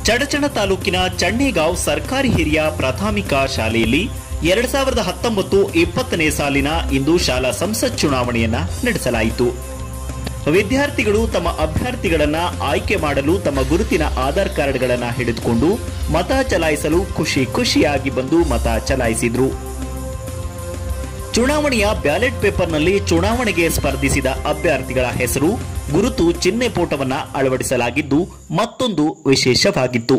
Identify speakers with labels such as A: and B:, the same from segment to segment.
A: ಚಡಚಣ ತಾಲೂಕಿನ ಚಣ್ಣೇಗಾಂವ್ ಸರ್ಕಾರಿ ಹಿರಿಯ ಪ್ರಾಥಮಿಕ ಶಾಲೆಯಲ್ಲಿ ಎರಡ್ ಸಾವಿರದ ಹತ್ತೊಂಬತ್ತು ಇಪ್ಪತ್ತನೇ ಸಾಲಿನ ಇಂದು ಶಾಲಾ ಸಂಸತ್ ಚುನಾವಣೆಯನ್ನ ನಡೆಸಲಾಯಿತು ವಿದ್ಯಾರ್ಥಿಗಳು ತಮ್ಮ ಅಭ್ಯರ್ಥಿಗಳನ್ನ ಆಯ್ಕೆ ಮಾಡಲು ತಮ್ಮ ಗುರುತಿನ ಆಧಾರ್ ಕಾರ್ಡ್ಗಳನ್ನ ಹಿಡಿದುಕೊಂಡು ಮತ ಚಲಾಯಿಸಲು ಖುಷಿ ಖುಷಿಯಾಗಿ ಬಂದು ಮತ ಚಲಾಯಿಸಿದ್ರು ಚುನಾವಣೆಯ ಬ್ಯಾಲೆಟ್ ಪೇಪರ್ನಲ್ಲಿ ಚುನಾವಣೆಗೆ ಸ್ಪರ್ಧಿಸಿದ ಅಭ್ಯರ್ಥಿಗಳ ಹೆಸರು ಗುರುತು ಚಿಹ್ನೆ ಫೋಟೋವನ್ನ ಅಳವಡಿಸಲಾಗಿದ್ದು ಮತ್ತೊಂದು ವಿಶೇಷವಾಗಿತ್ತು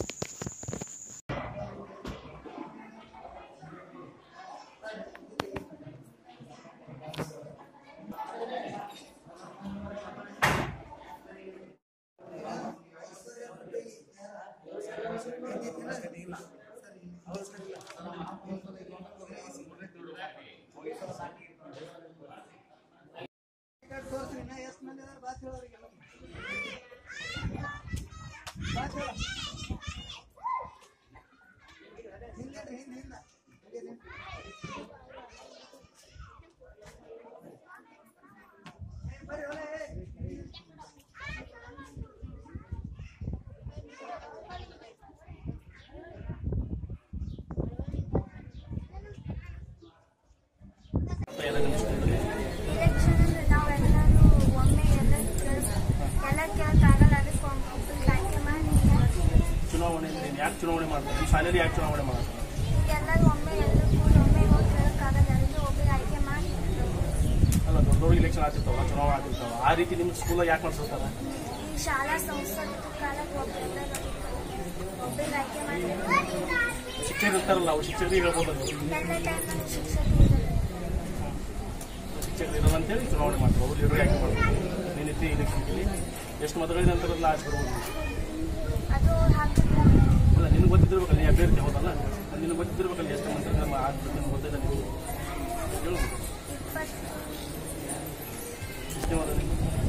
B: ಎಲೆಕ್ಷನ್ ನಾವೆಲ್ಲರೂ ಒಮ್ಮೆ ಎಲ್ಲ ಕೇಳ್ಸ್- ಎಲ್ಲ ಕೇಳಕ್ಕಾಗಲ್ಲ ಅದಕ್ಕೆ ಒಬ್ಬೊಬ್ರಿಗೆ ಆಯ್ಕೆ ಮಾಡಿ
C: ಚುನಾವಣೆ ಅಂದ್ರೆ ಏನ್? ಯಾಕೆ ಚುನಾವಣೆ ಮಾಡ್ತಾರೆ ನಿಮ್ಮ ಶಾಲೆಯಲ್ಲಿ ಯಾಕೆ ಚುನಾವಣೆ ಮಾಡ್ತಾರೆ
B: ಎಲ್ಲರೂ ಒಮ್ಮೆ ಎಲ್ಲರೂ ಕೂಡ ಒಮ್ಮೆ ಹೋಗಿ ಕೇಳಕ್ಕಾಗಲ್ಲ ಅದಕ್ಕೆ ಒಬ್ಬರಿಗೆ ಆಯ್ಕೆ ಮಾಡಿ
C: ಅಲ್ಲ ದೊಡ್ಡ ದೊಡ್ಡ ಇಲೆಕ್ಷನ್ ಆಗ್ತಿರ್ತಾವಲ್ಲ ಚುನಾವಣೆ ಆಗ್ತಿರ್ತಾವ ಆ ರೀತಿ ನಿಮ್ಮ ಸ್ಕೂಲ್ ಯಾಕೆ ಮಾಡ್ಸಿರ್ತಾರೆ
B: ಈ ಶಾಲಾ ಸಂಸ್ಥೆ ಕಾಲಕ್ಕೆ ಒಬ್ಬರೆಲ್ಲರೂ ಒಬ್ಬರಿಗೆ ಆಯ್ಕೆ ಮಾಡಿ
C: ಶಿಕ್ಷಕರು ಇರ್ತಾರಲ್ಲ ಅವ್ರು ಶಿಕ್ಷಕರಿಗೆ ಹೇಳ್ಬೋದು
B: ಎಲ್ಲ ಟೈಮಲ್ಲಿ ಶಿಕ್ಷಕರು ಇರಲ್ಲ.
C: ಶಿಕ್ಷಕರು ಇರಲ್ಲ ಅಂತೇಳಿ ಚುನಾವಣೆ ಮಾಡ್ತಾರೆ ಅವ್ರು ಲೀಡರ್ ಯಾಕೆ ಮಾಡ್ತಾರೆ ನಿನ್ನೆ ಇಲೆಕ್ಷನ್ಗೆ ಎಷ್ಟು ಮತಗಳಿದೆ ಅಂತ ಲಾಸ್ಟ್ ಬರ್ಬೋದು
B: ಅದು ಅವ್ರು ಹಾಕಿದ್ರೆ
C: ಅಲ್ಲ ನಿನ್ಗೆ ಗೊತ್ತಿದ್ದಿರ್ಬೇಕಲ್ಲ ನೀ ಅಭ್ಯರ್ಥಿ ಹೌದಲ್ಲ ನಿನ್ಗೆ ಗೊತ್ತಿದ್ದಿರ್ಬೇಕಲ್ಲ ಎಷ್ಟು ಮಂದಿ ನಮ್ಮ ಆಗ್ತದೆ ನಿಮ್ಗೆ ಗೊತ್ತಿಲ್ಲ ನೀವು ಹೇಳ್ಬೋದು
B: ಇಪ್ಪತ್ತು
C: ಎಷ್ಟೇ ಮಾತಾಡಿ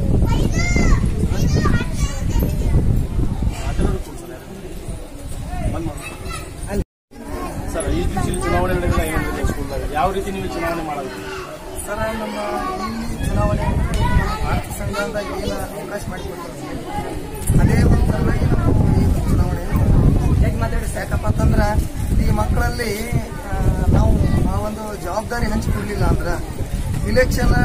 C: ಮಾತಾಡೋದು ಕೂಡ್ಸಲ್ಲ ಯಾರು ಬಂದ್ ಮಾಡಿ ಸರ್ ಈ ದಿವಸ ಚುನಾವಣೆ ನಡೆದಿಲ್ಲ ಏನಿದೆ ಸ್ಕೂಲ್ದಾಗ ಯಾವ ರೀತಿ ನೀವು ಚುನಾವಣೆ ಮಾಡೋದು
D: ಸರ ನಮ್ಮ ಈ ಚುನಾವಣೆ ಭಾರತ ಸಂವಿಧಾನದಾಗ ಏನು ಅವಕಾಶ ಮಾಡಿಕೊಡ್ತಾರೆ ಅದೇ ಒಂದು ಸಲುವಾಗಿ ನಾವು ಈ ಒಂದು ಚುನಾವಣೆ ಹೇಗೆ ಮಾತಾಡಿಸ್ ಯಾಕಪ್ಪ ಅಂತಂದ್ರೆ ಈ ಮಕ್ಕಳಲ್ಲಿ ಆ, ನಾವು ಆ ಒಂದು ಜವಾಬ್ದಾರಿ ಹಂಚಿಕೊಡ್ಲಿಲ್ಲ ಅಂದ್ರೆ ಇಲೆಕ್ಷನ್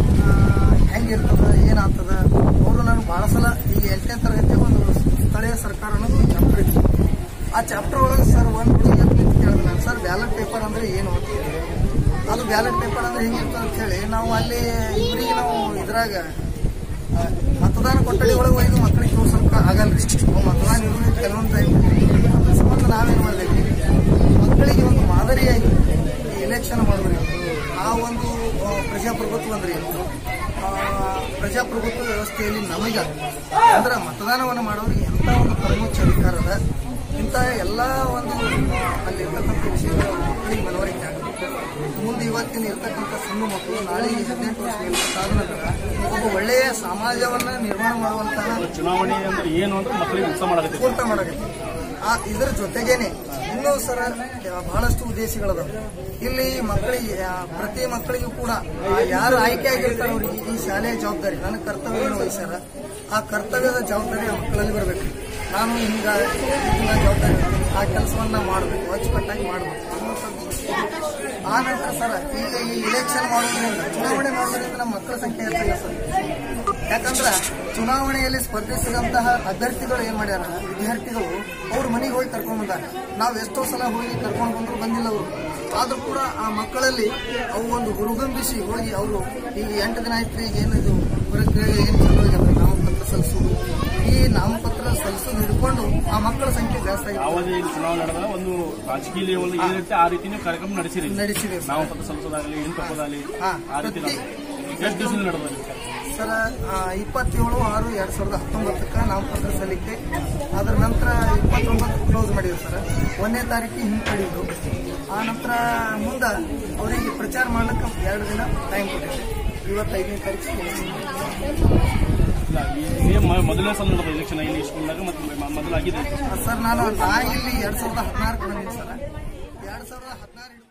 D: ಹೆಂಗಿರ್ತದ ಏನಾಗ್ತದ ಅವರು ನಾನು ಭಾಳ ಸಲ ಈ ಎಂಟನೇ ತರಗತಿ ಒಂದು ಸ್ಥಳೀಯ ಸರ್ಕಾರ ಅನ್ನೋದು ಒಂದು ಚಾಪ್ಟರ್ ಇತ್ತು ಆ ಚಾಪ್ಟರ್ ಒಳಗೆ ಸರ್ ಒಂದು ಹುಡುಗಿ ಎದ್ದು ನಿಂತು ಕೇಳಿದೆ ನಾನು ಸರ್ ಬ್ಯಾಲೆಟ್ ಪೇಪರ್ ಅಂದ್ರೆ ಏನು ಅಂತ ಕೇಳಿದೆ. ಅದು ಬ್ಯಾಲೆಟ್ ಪೇಪರ್ ಅಂದ್ರೆ ಹೆಂಗಿರ್ತದೆ ಅಂತ ಹೇಳಿ ನಾವು ಅಲ್ಲಿ ಇಬ್ಬರಿಗೆ ನಾವು ಇದ್ರಾಗ ಆ, ಮತದಾನ ಕೊಠಡಿ ಒಳಗೆ ಒಯ್ದು ಮಕ್ಕಳಿಗೆ ತೋರ್ಸಕ್ಕೆ ಆಗಲ್ರಿ ಅವು ಮತದಾನ ಇರೋದು ಕೆಲವೊಂದು ಟೈಮ್ ಅದ್ರ ಸಂಬಂಧ ನಾವೇನು ಮಾಡಬೇಕು ಮಕ್ಕಳಿಗೆ ಒಂದು ಮಾದರಿಯಾಗಿ ಈ ಎಲೆಕ್ಷನ್ ಮಾಡಿದ್ರಿ ಆ ಒಂದು ಆ, ಪ್ರಜಾಪ್ರಭುತ್ವ ಅಂದ್ರೆ ಏನು ಆ, ಪ್ರಜಾಪ್ರಭುತ್ವ ವ್ಯವಸ್ಥೆಯಲ್ಲಿ ನಮಗೆ ಅಂದ್ರೆ ಮತದಾನವನ್ನು ಮಾಡೋರಿಗೆ ಎಂಥ ಒಂದು ಪರಮೋಚ್ಚ ಅಧಿಕಾರ ಅದ ಇಂಥ ಎಲ್ಲ ಒಂದು ಆ, ಅಲ್ಲಿ ಇರ್ತಕ್ಕಂಥ ವಿಷಯಗಳು ಮಕ್ಕಳಿಗೆ ಮನವರಿಕೆ ಆಗುತ್ತೆ ಮುಂದೆ ಇವತ್ತಿನ ಇರ್ತಕ್ಕಂಥ ಸಣ್ಣ ಮಕ್ಕಳು ನಾಳೆ ಹದಿನೆಂಟು ವರ್ಷ ಮೇಲ್ಪಟ್ಟಾದ ನಂತರ ಒಬ್ಬ ಒಳ್ಳೆಯ ಸಮಾಜವನ್ನ ನಿರ್ಮಾಣ ಮಾಡುವಂತಹ
C: ಚುನಾವಣೆ ಅಂದ್ರೆ ಏನು ಅಂತ ಮಕ್ಕಳಿಗೆ ಉತ್ಸಾಹ ಮಾಡಕತ್ತೀವಿ
D: ಪೂರ್ತ ಮಾಡಬೇಕು ಆ ಇದರ ಜೊತೆಗೇನೆ ಇನ್ನೂ ಸರ ಬಹಳಷ್ಟು ಉದ್ದೇಶಗಳದಾವೆ ಇಲ್ಲಿ ಮಕ್ಕಳಿಗೆ ಆ, ಪ್ರತಿ ಮಕ್ಕಳಿಗೂ ಕೂಡ ಆ, ಯಾರು ಆಯ್ಕೆ ಆಗಿರ್ತಾರೆ ಅವರಿಗೆ ಈ ಶಾಲೆಯ ಜವಾಬ್ದಾರಿ ನನ್ನ ಕರ್ತವ್ಯವನ್ನು ವಹಿಸ್ಯಾರ ಆ ಕರ್ತವ್ಯದ ಜವಾಬ್ದಾರಿ ಆ ಮಕ್ಕಳಲ್ಲಿ ಬರಬೇಕು ನಾನು ಹಿಂಗ ಹಿಂಗ ಜವಾಬ್ದಾರಿ ಇರ್ತೀನಿ. ಆ ಕೆಲಸವನ್ನ ಮಾಡಬೇಕು ಅಚ್ಚುಕಟ್ಟಾಗಿ ಮಾಡಬೇಕು ಅನ್ನುವಂಥದ್ದು ಆ ನಂತರ ಸರ್ ಈಗ ಈ ಇಲೆಕ್ಷನ್ ಮಾಡೋದ್ರಿಂದ ಚುನಾವಣೆ ಮಾಡೋದ್ರಿಂದ ನಮ್ಮ ಮಕ್ಕಳ ಸಂಖ್ಯೆ ಹೆಚ್ಚಾಗಿದೆ ಸರ್ ಯಾಕಂದ್ರ ಚುನಾವಣೆಯಲ್ಲಿ ಸ್ಪರ್ಧಿಸಿದಂತಹ ಅಭ್ಯರ್ಥಿಗಳು ಏನ್ ಮಾಡ್ಯಾರ ವಿದ್ಯಾರ್ಥಿಗಳು ಅವ್ರ ಮನೆಗೆ ಹೋಗಿ ಕರ್ಕೊಂಡ್ ಬಂದಾರ ನಾವ್ ಎಷ್ಟೋ ಸಲ ಹೋಗಿ ಕರ್ಕೊಂಡು ಬಂದ್ರು ಬಂದಿಲ್ಲ ಅವರು ಆದ್ರೂ ಕೂಡ ಆ ಮಕ್ಕಳಲ್ಲಿ ಅವು ಒಂದು ಹುರುಗಂಬಿಸಿ ಹೋಗಿ ಅವರು ಈಗ ಎಂಟು ದಿನ ಆಯ್ತು ಈಗ ಏನಿದು ಪ್ರಕ್ರಿಯೆ ಏನ್ ಚಲೋ ಆಗ್ಯದ ನಾಮಪತ್ರ ಸಲ್ಲಿಸೋದು ಈ ನಾಮಪತ್ರ ಸಲ್ಲಿಸೋದು ಹಿಡ್ಕೊಂಡು ಆ ಮಕ್ಕಳ ಸಂಖ್ಯೆ ಜಾಸ್ತಿ ಆಗಿದೆ
C: ಯಾವುದೇ ಇಲ್ಲಿ ಚುನಾವಣೆ ನಡೆದಾಗ ಒಂದು ರಾಜಕೀಯ ಲೆವೆಲ್ ಏನಿರುತ್ತೆ ಆ ರೀತಿ ನೀವು ಕಾರ್ಯಕ್ರಮ ನಡೆಸಿರಿ
D: ನಡೆಸಿದೆ ಸರ್.
C: ನಾವು ಪತ್ರ ಸಲ್ಲಿಸೋದಾಗಲಿ ಏನು ತಪ್ಪೋದಾಗಲಿ
D: ಹಾ.
C: ಆ ರೀತಿ
D: ಪ್ರತಿ-
C: ಎಷ್ಟು ದಿವಸದಿಂದ ನಡೆದಲ್ಲಿ
D: ಸರ್ ಆ, ಇಪ್ಪತ್ತೇಳು ಆರು ಎರಡ್ ಸಾವಿರದ ಹತ್ತೊಂಬತ್ತಕ್ಕೆ ನಾಮಪತ್ರ ಸಲ್ಲಿಕೆ ಅದರ ನಂತರ ಇಪ್ಪತ್ತೊಂಬತ್ತು ಕ್ಲೋಸ್ ಮಾಡಿದ್ರು ಸರ್ ಒಂದನೇ ತಾರೀಕಿಗೆ ಹಿಂಪಡೆಯುದು ಆ ನಂತರ ಮುಂದೆ ಅವರಿಗೆ ಪ್ರಚಾರ ಮಾಡ್ಲಿಕ್ಕೆ ಎರಡು ದಿನ ಟೈಮ್ ಕೊಟ್ಟಿದ್ದೆ ಇವತ್ತೈದನೇ ತಾರೀಕು
C: ಇಲ್ಲ ಈ ಸೇಮ್ ಮೊದಲನೇ ಸಲ ನಡೆದ ಎಲೆಕ್ಷನ್ ಇಲ್ಲಿ ಸ್ಕೂಲ್ನಾಗ ಮತ್ತು ಮೊದಲಾಗಿದೆ
D: ಸರ್ ನಾನು ನಾ ಇಲ್ಲಿ ಎರಡ್ ಸಾವಿರದ ಹದಿನಾರಕ್ಕೆ ಬಂದಿದ್ದೀನಿ ಸರ್ ಎರಡ್ ಸಾವಿರದ ಹದಿನಾರು